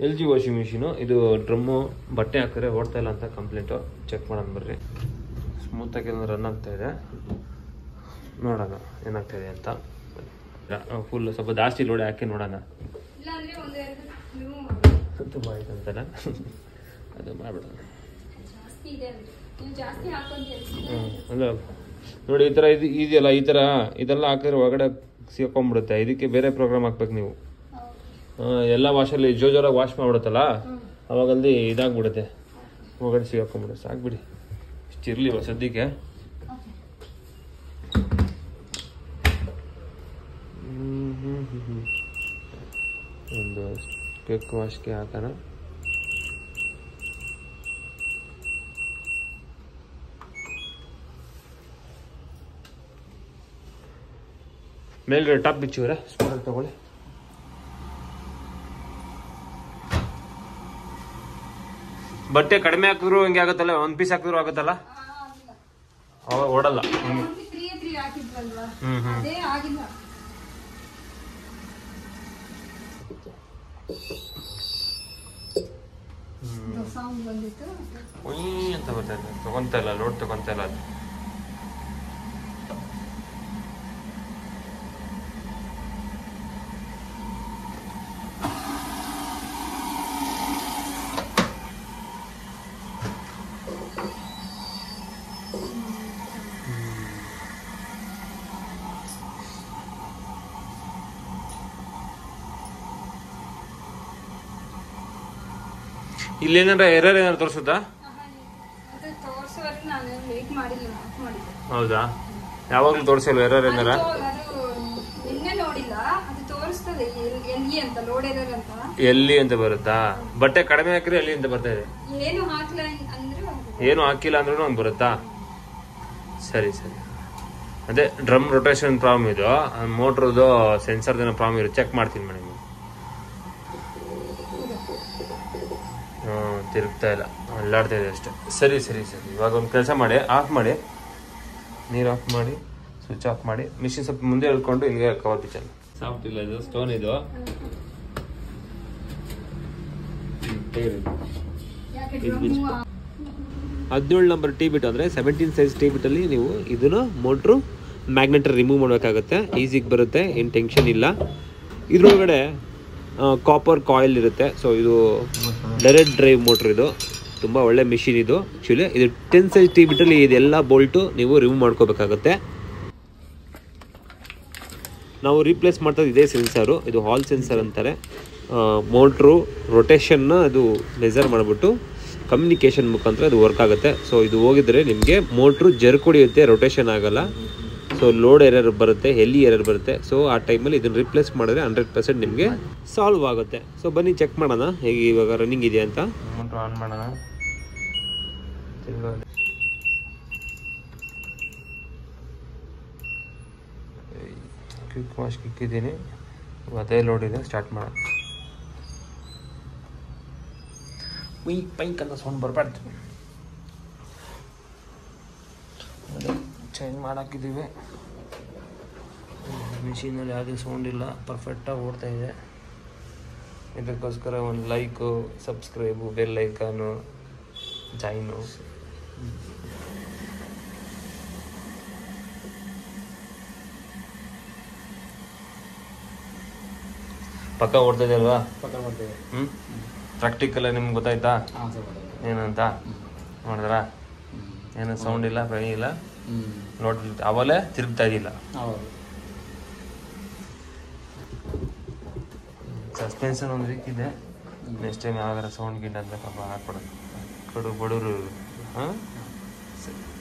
L G washing machine ಇದು drum ಬಟ್ಟೆ ಹಾಕಿದ್ರೆ ಓಡ್ತಾ ಇಲ್ಲ ಅಂತ ಕಂಪ್ಲೇಂಟು ಚೆಕ್ ಮಾಡೋಣ ಬರ್ರಿ ಸ್ಮೂತಾಗಿ ರನ್ ಆಗ್ತಾ ಇದೆ ನೋಡೋಣ ಏನಾಗ್ತಾ ಇದೆ ಅಂತ ಫುಲ್ ಸ್ವಲ್ಪ ಜಾಸ್ತಿ ಲೋಡ್ ಹಾಕಿ ನೋಡೋಣ ಇಲ್ಲಾಂದ್ರೆ ಒಂದೆರಡು remove ಮಾಡಿ. ತುಂಬ ಆಯ್ತು ಅಂತಲ್ಲ ಅದು ಮಾಡ್ಬಿಡೋಣ ಜಾಸ್ತಿ ಇದೆ ಅಂದ್ರೆ ನೀವು ಜಾಸ್ತಿ ಹಾಕೊಂತ ಹ್ಮ್. ಅಲ್ಲ ನೋಡಿ ಈ ಥರ ಇದು ಇದೆಯಲ್ಲ ಈ ಥರ ಇದೆಲ್ಲ ಹಾಕಿದ್ರೆ ಒಳಗಡೆ ಸಿಕ್ಕೊಂಡ್ಬಿಡುತ್ತೆ ಇದಕ್ಕೆ ಬೇರೆ ಪ್ರೋಗ್ರಾಮ್ ಹಾಕ್ಬೇಕು ನೀವು ಆ, ಎಲ್ಲ ವಾಶಲ್ಲಿ ಜೋರ್ ಜೋರಾಗಿ ವಾಶ್ ಮಾಡ್ಬಿಡುತ್ತಲ್ಲ ಅವಾಗಲ್ಲಿ ಇದಾಗ್ಬಿಡುತ್ತೆ ಒಳಗಡೆ ಸಿಗಾಕೊಂಡ್ಬಿಡುತ್ತೆ ಸಾಕ್ಬಿಡಿ ಇಷ್ಟಿರಲಿ ಸದ್ಯಕ್ಕೆ ಹ್ಮ್, ಹ್ಮ್, ಹ್ಮ್, ಹ್ಮ್. ಒಂದು ಕ್ವಿಕ್ ವಾಶ್ಗೆ ಹಾಕೋಣ ಮೇಲ್ಗಡೆ ಟಾಪ್ ಬಿಚ್ಚಿವ್ರೆ ಸ್ಪೂನಲ್ಲಿ ತಗೊಳ್ಳಿ ಬಟ್ಟೆ ಕಡಿಮೆ ಹಾಕಿದ್ರು ಹಿಂಗೆ ಆಗುತ್ತಲ್ಲ ಒಂದ್ ಪೀಸ್ ಹಾಕಿದ್ರು ಆಗುತ್ತಲ್ಲ ಅವಾಗ ಓಡಲ್ಲ ಹ್ಮ್. ತ್ರೀ ತ್ರೀ ಹಾಕಿದ್ವಲ್ವಾ ಹ್ಮ್ ಹ್ಮ್ ಅದೇ ಆಗಿಲ್ಲ ಸೌಂಡ್ ಬಂದಿತ್ತು ಉಯ್ ಅಂತ ಬರ್ತಾ ಇದೆ ತಗೊಂತ ಇಲ್ಲ ಲೋಡ್ ತಗೊಂತ ಇಲ್ಲ ಅದು ಇಲ್ಲೇನಾರ ಎರರ್ ಏನಾರು ತೋರಿಸುತ್ತಾ ಅದು ತೋರ್ಸೋವರೆಗೆ ನಾನು ವೇಟ್ ಮಾಡಿಲ್ಲ ಆಫ್ ಮಾಡಿದ್ದೆ ಹೌದಾ ಯಾವಾಗ್ಲೂ ತೋರಿಸಿಲ್ವ ಎರರ್ ಏನಾರ ಅದು ಅದು ನಿನ್ನೆ ನೋಡಿಲ್ಲ ಅದು ತೋರಿಸ್ತದೆ ಎಲ್- ಎಲ್ಲಿ ಅಂತ ಲೋಡ್ ಎರರ್ ಅಂತ ಎಲ್ಲಿ ಅಂತ ಬರುತ್ತಾ ಬಟ್ಟೆ ಕಡಿಮೆ ಹಾಕಿದ್ರೆ ಎಲ್ಲಿ ಅಂತ ಬರ್ತಾ ಇದೆ ಏನು ಹಾಕ್ಲ ಅಂದ್ರೆ ಅದು ಏನು ಹಾಕಿಲ್ಲ ಅಂದ್ರೂ ಹಂಗೆ ಬರುತ್ತಾ ಸರಿ ಸರಿ ಅದೇ ಡ್ರಮ್ ರೊಟೇಷನ್ ಪ್ರಾಬ್ಲಮ್ ಇದು ಮೋಟ್ರದ್ದು ಸೆನ್ಸರ್ದೇನೋ ಪ್ರಾಬ್ಲಮ್ ಇರುತ್ತೆ ಚೆಕ್ ಮಾಡ್ತೀನಿ ಮೇಡಮ್ ಹ್ಞೂ ತಿರುಗ್ತಾ ಇಲ್ಲ ಅಲ್ಲಾಡ್ತಾ ಇದೆ ಅಷ್ಟೇ ಸರಿ ಸರಿ ಸರಿ ಇವಾಗ ಒಂದು ಕೆಲಸ ಮಾಡಿ ಆಫ್ ಮಾಡಿ ನೀರು ಆಫ್ ಮಾಡಿ ಸ್ವಿಚ್ ಆಫ್ ಮಾಡಿ ಮಿಷಿನ್ ಸ್ವಲ್ಪ ಮುಂದೆ ಹೇಳ್ಕೊಂಡು ಹಿಂಗೆ ಕವರ್ ಪಿಚ್ಚಲ್ಲ ಸಾಫ್ಟ್ ಇಲ್ಲ ಇದು ಸ್ಟೋನ್ ಇದು ಯಾಕೆ ಇದು ಡ್ರಮ್ಮು ಬಿಚ್ಚು. ಹದಿನೇಳು ನಂಬರ್ ಟಿ ಬಿಟ್ ಅಂದರೆ ಸೆವೆಂಟೀನ್ ಸೈಜ್ ಟಿ ಬಿಟ್ಟಲ್ಲಿ ನೀವು ಇದನ್ನು ಮೋಟ್ರು ಮ್ಯಾಗ್ನೆಟ್ ರಿಮೂವ್ ಮಾಡಬೇಕಾಗುತ್ತೆ ಈಸಿಗೆ ಬರುತ್ತೆ ಏನು ಟೆನ್ಷನ್ ಇಲ್ಲ ಇದ್ರೊಳಗಡೆ ಕಾಪರ್ ಕಾಯಿಲ್ ಇರುತ್ತೆ ಸೊ ಇದು ಡೈರೆಕ್ಟ್ ಡ್ರೈವ್ ಮೋಟ್ರ್ ಇದು ತುಂಬ ಒಳ್ಳೆ ಮಿಷಿನ್ ಇದು ಆ್ಯಕ್ಚುಲಿ ಇದು ಟೆನ್ ಸೈಜ್ ಟಿ ಬಿಟ್ಟಲ್ಲಿ ಇದೆಲ್ಲ ಬೋಲ್ಟು ನೀವು ರಿಮೂವ್ ಮಾಡ್ಕೋಬೇಕಾಗುತ್ತೆ ನಾವು ರೀಪ್ಲೇಸ್ ಮಾಡ್ತಾ ಇದೇ ಸೆನ್ಸರು ಇದು ಹಾಲ್ ಸೆನ್ಸರ್ ಅಂತಾರೆ ಮೋಟ್ರು ರೊಟೇಷನ್ನ ಅದು ಮೆಜರ್ ಮಾಡಿಬಿಟ್ಟು ಕಮ್ಯುನಿಕೇಷನ್ ಮುಖಾಂತರ ಅದು ವರ್ಕ್ ಆಗುತ್ತೆ ಸೊ ಇದು ಹೋಗಿದ್ರೆ ನಿಮಗೆ ಮೋಟ್ರು ಜರ್ಕ್ ಹೊಡಿಯುತ್ತೆ ರೊಟೇಷನ್ ಆಗಲ್ಲ ಸೊ ಲೋಡ್ ಎರರ್ ಬರುತ್ತೆ ಹೆಲಿ ಎರರ್ ಬರುತ್ತೆ ಸೊ ಆ ಟೈಮಲ್ಲಿ ಇದನ್ನು ರಿಪ್ಲೇಸ್ ಮಾಡಿದ್ರೆ ಹಂಡ್ರೆಡ್ ಪರ್ಸೆಂಟ್ ನಿಮಗೆ ಸಾಲ್ವ್ ಆಗುತ್ತೆ ಸೊ ಬನ್ನಿ ಚೆಕ್ ಮಾಡೋಣ ಹೇಗೆ ಇವಾಗ ರನ್ನಿಂಗ್ ಇದೆ ಅಂತ ಮೋಟ್ರ್ ಆನ್ ಮಾಡೋಣ ಕ್ವಿಕ್ ವಾಶ್ ಇಕ್ಕಿದ್ದೀನಿ ಅದೇ ಲೋಡ್ ಇದೆ ಸ್ಟಾರ್ಟ್ ಮಾಡೋಣ ಉಯ್ ಪೈಕ್ ಅಂತ ಸೌಂಡ್ ಬರಬಾರ್ದು ಚೇಂಜ್ ಮಾಡಾಕಿದ್ದೀವಿ ಮಿಷಿನಲ್ಲಿ ಯಾವುದೇ ಸೌಂಡ್ ಇಲ್ಲ ಪರ್ಫೆಕ್ಟಾಗಿ ಓಡ್ತಾ ಇದೆ ಇದಕ್ಕೋಸ್ಕರ ಒಂದು like subscribe bell icon join ಪಕ್ಕ ಓಡ್ತಾ ಇದೆ ಅಲ್ವಾ ಪಕ್ಕ ಮಾಡ್ತೇವೆ ಹ್ಞೂ ಪ್ರಾಕ್ಟಿಕಲ್ ನಿಮ್ಗೆ ಗೊತ್ತಾಯ್ತಾ ಹಾಂ ಸರ್ ಗೊತ್ತಾಯ್ತು ಏನಂತ ನೋಡಿದ್ರಾ ಏನು ಸೌಂಡ್ ಇಲ್ಲ ಪ್ರೈ ಇಲ್ಲ ಹ್ಞೂ ನೋಡಿ ಅವಲೇ ತಿರುಗ್ತಾ ಇದ್ದಿಲ್ಲ ಹೌದು ಸಸ್ಪೆನ್ಷನ್ ಒಂದು ವೀಕ್ ಇದೆ ನೆಕ್ಸ್ಟ್ ಟೈಮ್ ಯಾವಾಗಾರ ಸೌಂಡ್ ಗಿಂಡ್ ಅಂತ ಪಾಪ ಹಾಕ್ಬಿಡೋದು ಕಡು ಬಡವರು ಹಾಂ ಸರಿ